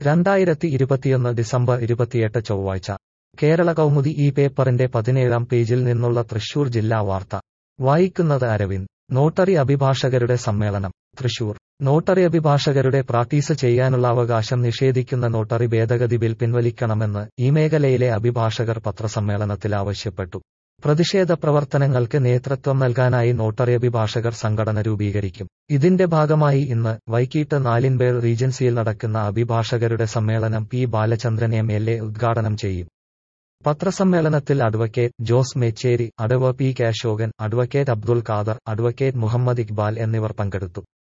രണ്ടായിരത്തി ഇരുപത്തിയൊന്ന് ഡിസംബർ ഇരുപത്തിയെട്ട് ചൊവ്വാഴ്ച കേരള കൗമുദി ഈ പേപ്പറിന്റെ പതിനേഴാം പേജിൽ നിന്നുള്ള തൃശൂർ ജില്ലാ വാർത്ത വായിക്കുന്നത് അരവിന്ദ് നോട്ടറി അഭിഭാഷകരുടെ സമ്മേളനം തൃശൂർ നോട്ടറി അഭിഭാഷകരുടെ പ്രാക്ടീസ് ചെയ്യാനുള്ള അവകാശം നിഷേധിക്കുന്ന നോട്ടറി ഭേദഗതി ബിൽ പിൻവലിക്കണമെന്ന് ഈ മേഖലയിലെ അഭിഭാഷകർ പത്രസമ്മേളനത്തിൽ ആവശ്യപ്പെട്ടു പ്രതിഷേധ പ്രവർത്തനങ്ങൾക്ക് നേതൃത്വം നൽകാനായി നോട്ടറി അഭിഭാഷകർ സംഘടന രൂപീകരിക്കും ഇതിന്റെ ഭാഗമായി ഇന്ന് വൈകിട്ട് നാലിൻപേർ റീജൻസിയിൽ നടക്കുന്ന അഭിഭാഷകരുടെ സമ്മേളനം P Balachandran M L A ഉദ്ഘാടനം ചെയ്യും പത്രസമ്മേളനത്തിൽ അഡ്വക്കേറ്റ് ജോസ് മേച്ചേരി അഡവ P K Ashokan advocate Abdul Khader advocate Muhammad Iqbal എന്നിവർ പങ്കെടുത്തു